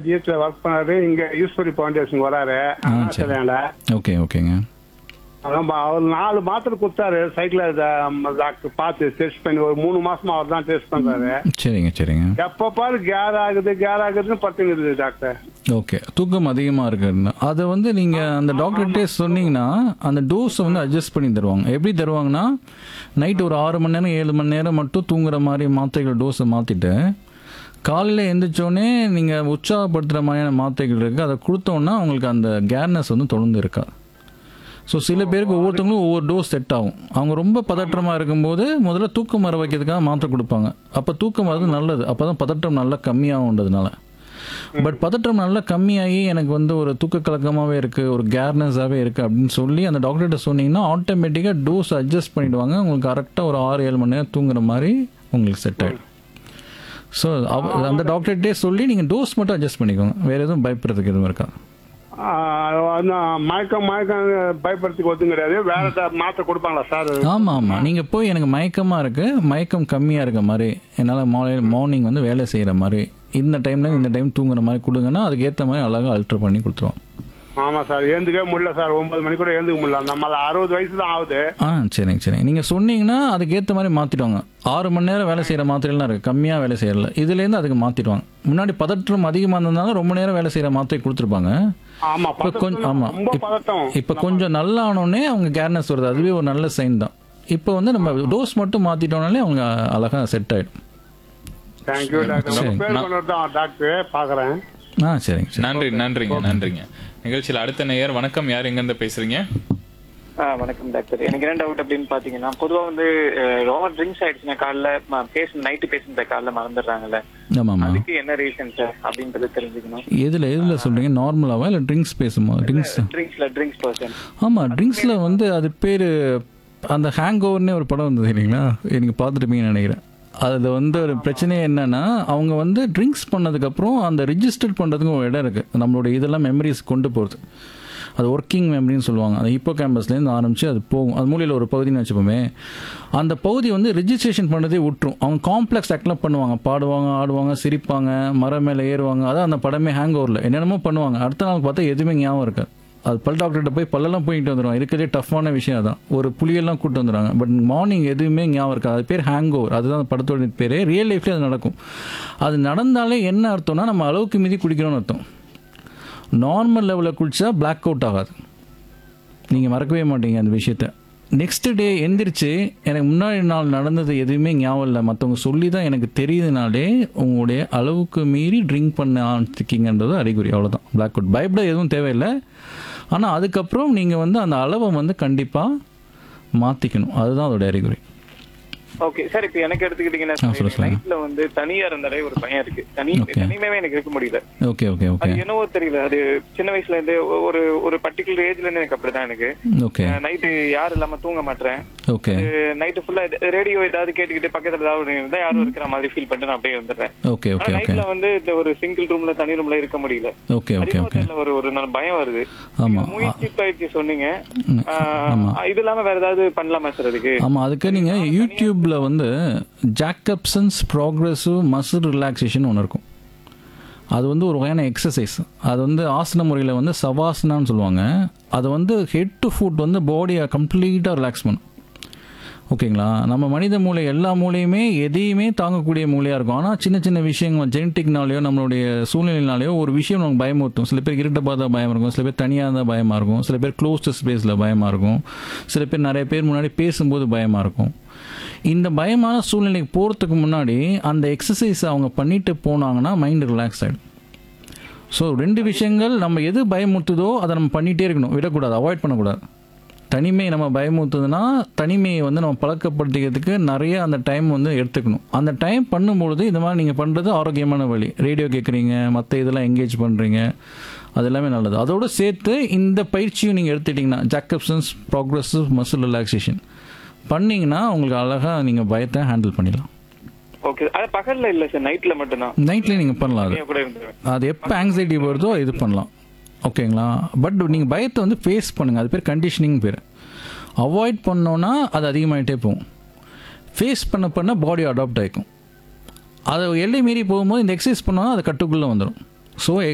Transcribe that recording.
ஜிஹெச்ல work பண்ணாரு இங்க Eswari foundation வராரு சரி. சரியாங்களா ஓகே ஓகேங்க அதான் பா- அவர் நாலு மாத்திரை கொடுத்தாரு சைக்கிள் டாக்டர் பார்த்து டெஸ்ட் பண்ணி ஒரு மூணு மாசமா அவர் தான் டெஸ்ட் பண்றாரு சரிங்க சரிங்க எப்ப பாரு கேர் ஆகுது கேர் ஆகுதுன்னு பத்துங்குது டாக்டர் ஓகே தூக்கம் அதிகமாக இருக்குன்னு அதை வந்து நீங்கள் அந்த டாக்டர்கிட்டே சொன்னீங்கன்னா அந்த டோஸை வந்து அட்ஜஸ்ட் பண்ணி தருவாங்க எப்படி தருவாங்கன்னா நைட் ஒரு ஆறு மணி நேரம் ஏழு மணி நேரம் மட்டும் தூங்குற மாதிரி மாத்திரைகள் டோஸை மாற்றிட்டு காலையில் எந்திரிச்சோடனே நீங்கள் உற்சாகப்படுத்துகிற மாதிரியான மாத்திரைகள் இருக்குது அதை கொடுத்தோன்னா உங்களுக்கு அந்த கேர்னஸ் வந்து தொடர்ந்து இருக்கா ஸோ சில பேருக்கு ஒவ்வொருத்தவங்களும் ஒவ்வொரு டோஸ் செட் ஆகும் அவங்க ரொம்ப பதற்றமாக இருக்கும்போது முதல்ல தூக்கம் வர வைக்கிறதுக்காக மாத்திரை கொடுப்பாங்க அப்போ தூக்கம் வரது நல்லது அப்போ தான் பதற்றம் நல்லா கம்மியாகுன்றதுனால பட் பதற்றம் நல்லா கம்மியாகி எனக்கு வந்து ஒரு தூக்க கலக்கமாகவே இருக்குது ஒரு கேர்னஸாகவே இருக்குது அப்படின்னு சொல்லி அந்த டாக்டர்கிட்ட சொன்னீங்கன்னா ஆட்டோமேட்டிக்காக டோஸ் அட்ஜஸ்ட் பண்ணிடுவாங்க உங்களுக்கு கரெக்டாக ஒரு ஆறு ஏழு மணி நேரம் தூங்குற மாதிரி உங்களுக்கு செட் ஆகிடும் ஸோ அந்த டாக்டர்கிட்டே சொல்லி நீங்கள் டோஸ் மட்டும் அட்ஜஸ்ட் பண்ணிக்கோங்க வேறு எதுவும் பயப்படுறதுக்கு எதுவும் இருக்கா மயக்கம் மயக்கம் பயப்படுறதுக்கு ஒத்தும் கிடையாது வேற ஏதாவது மாத்திரை கொடுப்பாங்களா சார் ஆமாம் ஆமாம் நீங்கள் போய் எனக்கு மயக்கமாக இருக்குது மயக்கம் கம்மியாக இருக்க மாதிரி என்னால் மார்னிங் மார்னிங் வந்து வேலை செய்கிற மாதிரி இந்த டைமில் இந்த டைம் தூங்குற மாதிரி கொடுங்கன்னா அதுக்கு ஏற்ற மாதிரி அழகாக அல்ட்ரு பண்ணி கொடுத்துருவோம் ஆமா சார் ஏந்துக்கவே முடியல சார் ஒன்பது மணி கூட ஏந்துக்க முடியல நம்ம அறுபது வயசு தான் ஆகுது ஆ சரிங்க சரிங்க நீங்கள் சொன்னீங்கன்னா அதுக்கு ஏற்ற மாதிரி மாற்றிடுவாங்க ஆறு மணி நேரம் வேலை செய்கிற மாத்திரைலாம் இருக்குது கம்மியாக வேலை செய்யறல இதுலேருந்து அதுக்கு மாற்றிடுவாங்க முன்னாடி பதற்றம் அதிகமாக இருந்ததுனால ரொம்ப நேரம் வேலை செய்கிற மாத்திரை கொடுத்துருப்பாங்க ஆமா இப்போ கொஞ்சம் பதட்டம், ஆமாம் ரொம்ப பதட்டம் இப்போ கொஞ்சம் நல்லா ஆனோடனே அவங்க கேர்னஸ் வருது அதுவே ஒரு நல்ல சைன் தான் இப்போ வந்து நம்ம டோஸ் மட்டும் மாற்றிட்டோம்னாலே அவங்க அழகாக செட் ஆகிடும் தேங்க்யூ டாக்டர் சரி. உங்க பேர் கொண்டு தான் டாக்டர் பாக்குறேன் ஆ சரிங்க சரி நன்றி நன்றிங்க நன்றிங்க நிகழ்ச்சியில் அடுத்த நேயர் வணக்கம் யார் எங்க இருந்து பேசுறீங்க ஆ வணக்கம் டாக்டர் எனக்கு என்ன டவுட் அப்படின்னு பாத்தீங்கன்னா பொதுவா வந்து ஓவர் ட்ரிங்க்ஸ் ஆயிடுச்சுன்னா காலைல பேச நைட்டு பேசுனத காலைல மறந்துடுறாங்கல்ல ஆமாம்மா அதுக்கு என்ன ரீசன் சார் அப்படின்றது தெரிஞ்சுக்கணும் எதில் எதில் சொல்கிறீங்க நார்மலாவா இல்லை ட்ரிங்க்ஸ் பேசுமா ட்ரிங்க்ஸ் ட்ரிங்க்ஸ்ல ட்ரிங்க்ஸ் பர்சன் ஆமாம் ட்ரிங்க்ஸில் வந்து அது பேர் அந்த ஹேங் ஓவர்னே ஒரு படம் வந்தது இல்லைங்களா நீங்கள் பார்த்துருப்பீங்கன்னு நினைக்கிறேன் அதில் வந்து ஒரு பிரச்சனையே என்னன்னா அவங்க வந்து ட்ரிங்க்ஸ் பண்ணதுக்கப்புறம் அந்த ரிஜிஸ்டர் பண்ணுறதுக்கு ஒரு இடம் இருக்குது நம்மளோட இதெல்லாம் மெமரிஸ் கொண்டு போகிறது அது ஒர்க்கிங் மெமரின்னு சொல்லுவாங்க அந்த இப்போ கேம்பஸ்லேருந்து ஆரம்பித்து அது போகும் அது மூலையில் ஒரு பகுதின்னு வச்சுப்போமே அந்த பகுதி வந்து ரிஜிஸ்ட்ரேஷன் பண்ணதே விட்டுரும் அவங்க காம்ப்ளெக்ஸ் ஆக்ட்லாம் பண்ணுவாங்க பாடுவாங்க ஆடுவாங்க சிரிப்பாங்க மரம் மேலே ஏறுவாங்க அதான் அந்த படமே ஹேங் ஓவரில் என்னென்னமோ பண்ணுவாங்க அடுத்த நாள் பார்த்தா எதுவுமே ஞாபகம் இருக்காது அது பல் டாக்டர்கிட்ட போய் பல்லெல்லாம் போயிட்டு வந்துடுவாங்க இருக்கிறதே டஃப்பான விஷயம் அதான் ஒரு புளியெல்லாம் கூட்டு வந்துடுவாங்க பட் மார்னிங் எதுவுமே ஞாபகம் இருக்காது அது பேர் ஹேங் ஓவர் அதுதான் அந்த படத்தோட பேர் ரியல் லைஃப்லேயே அது நடக்கும் அது நடந்தாலே என்ன அர்த்தம்னா நம்ம அளவுக்கு மீறி குடிக்கிறோம்னு அர்த்தம் நார்மல் லெவலில் குடிச்சா பிளாக் அவுட் ஆகாது நீங்கள் மறக்கவே மாட்டீங்க அந்த விஷயத்த நெக்ஸ்ட் டே எந்திரிச்சு எனக்கு முன்னாடி நாள் நடந்தது எதுவுமே ஞாபகம் இல்லை மற்றவங்க சொல்லி தான் எனக்கு தெரியுதுனாலே உங்களுடைய அளவுக்கு மீறி ட்ரிங்க் பண்ண ஆரம்பிச்சிருக்கீங்கன்றது அறிகுறி அவ்வளோதான் பிளாக் அவுட் பயப்பட எதுவும் தேவையில்லை ஆனால் அதுக்கப்புறம் நீங்கள் வந்து அந்த அளவை வந்து கண்டிப்பாக மாற்றிக்கணும் அதுதான் அதோட அறிகுறி ஓகே சார் இப்போ எனக்கு எடுத்துக்கிட்டீங்கன்னா ஆ, சொல்லுங்க, சொல்லுங்க. நைட்ல வந்து தனியா இருந்தாலே ஒரு பயம் இருக்கு தனி Okay. தனிமையாவே எனக்கு இருக்க முடியல ஓகே ஓகே ஓகே அது என்னவோ தெரியல அது சின்ன வயசுல இருந்து ஒரு ஒரு பர்டிகுலர் ஏஜ்ல இருந்து எனக்கு அப்படிதான் எனக்கு ஓகே நைட்டு யாரும் இல்லாம தூங்க மாட்டேன் ஓகே நைட்டு ஃபுல்லா ரேடியோ ஏதாவது கேட்டுக்கிட்டு பக்கத்துல ஏதாவது இருந்தா யாரும் இருக்கிற மாதிரி ஃபீல் பண்ணிட்டு நான் அப்படியே வந்துடுறேன் ஓகே ஆனா ஓகே ஓகே நைட்ல வந்து இந்த ஒரு சிங்கிள் ரூம்ல தனி ரூம்ல இருக்க முடியல ஓகே ஓகே அதிகமா ஓகே தெரியல, ஒரு ஒரு நல்ல பயம் வருது ஆமாம் முயற்சி பயிற்சி சொன்னீங்க ம், ஆஹ், இது இல்லாம வேற ஏதாவது பண்ணலாமா சார் அதுக்கு ஆமாம் அதுக்கு நீங்கள் யூடியூப்பில் வந்து ஜாக்கப்சன்ஸ் ப்ராக்ரெசிவ் மசில் ரிலாக்ஸேஷன் ஒன்று இருக்கும் அது வந்து ஒரு வகையான எக்ஸசைஸ் அது வந்து ஆசன முறையில் வந்து சவாசனான்னு சொல்லுவாங்க அது வந்து ஹெட் டு ஃபுட் வந்து பாடியை கம்ப்ளீட்டாக ரிலாக்ஸ் பண்ணும் ஓகேங்களா நம்ம மனித மூளை எல்லா மூளையுமே எதையுமே தாங்கக்கூடிய மூளையாக இருக்கும் ஆனால் சின்ன சின்ன விஷயங்கள் ஜெனட்டிக்னாலேயோ நம்மளுடைய சூழ்நிலைனாலேயோ ஒரு விஷயம் நமக்கு பயமுறுத்தும் சில பேர் இருட்ட பார்த்தா பயம் இருக்கும் சில பேர் தனியாக இருந்தால் பயமாக இருக்கும் சில பேர் க்ளோஸ்டு ஸ்பேஸில் பயமாக இருக்கும் சில பேர் நிறைய பேர் முன்னாடி பேசும்போது பயமாக இருக்கும் இந்த பயமான சூழ்நிலைக்கு போகிறதுக்கு முன்னாடி அந்த எக்ஸசைஸ் அவங்க பண்ணிட்டு போனாங்கன்னா மைண்ட் ரிலாக்ஸ் ஆகிடும் ஸோ ரெண்டு விஷயங்கள் நம்ம எது பயமுறுத்துதோ அதை நம்ம பண்ணிகிட்டே இருக்கணும் விடக்கூடாது அவாய்ட் பண்ணக்கூடாது தனிமை நம்ம பயமுறுத்துதுன்னா தனிமையை வந்து நம்ம பழக்கப்படுத்திக்கிறதுக்கு நிறைய அந்த டைம் வந்து எடுத்துக்கணும் அந்த டைம் பண்ணும்பொழுது இந்த மாதிரி நீங்கள் பண்ணுறது ஆரோக்கியமான வழி ரேடியோ கேட்குறீங்க மற்ற இதெல்லாம் எங்கேஜ் பண்ணுறீங்க அது எல்லாமே நல்லது அதோடு சேர்த்து இந்த பயிற்சியும் நீங்கள் எடுத்துட்டிங்கன்னா ஜாக்கப்சன்ஸ் ப்ராக்ரஸிவ் மசில் ரிலாக்ஸேஷன் பண்ணிங்கன்னா உங்களுக்கு அழகாக நீங்கள் பயத்தை ஹேண்டில் பண்ணிடலாம் ஓகே அது பகல்ல இல்ல சார் நைட்ல மட்டும்தான் நைட்லேயே நீங்கள் பண்ணலாம் அது கூட இருந்துருவேன் அது எப்போ ஆங்ஸைட்டி வருதோ இது பண்ணலாம் ஓகேங்களா பட் நீங்கள் பயத்தை வந்து ஃபேஸ் பண்ணுங்கள் அது பேர் கண்டிஷனிங் பேர் அவாய்ட் பண்ணோன்னா அது அதிகமாகிட்டே போகும் ஃபேஸ் பண்ண பண்ண பாடி அடாப்ட் ஆகிக்கும் அதை எல்லை மீறி போகும்போது இந்த எக்ஸசைஸ் பண்ணோன்னா அது கட்டுக்குள்ளே வந்துடும் ஸோ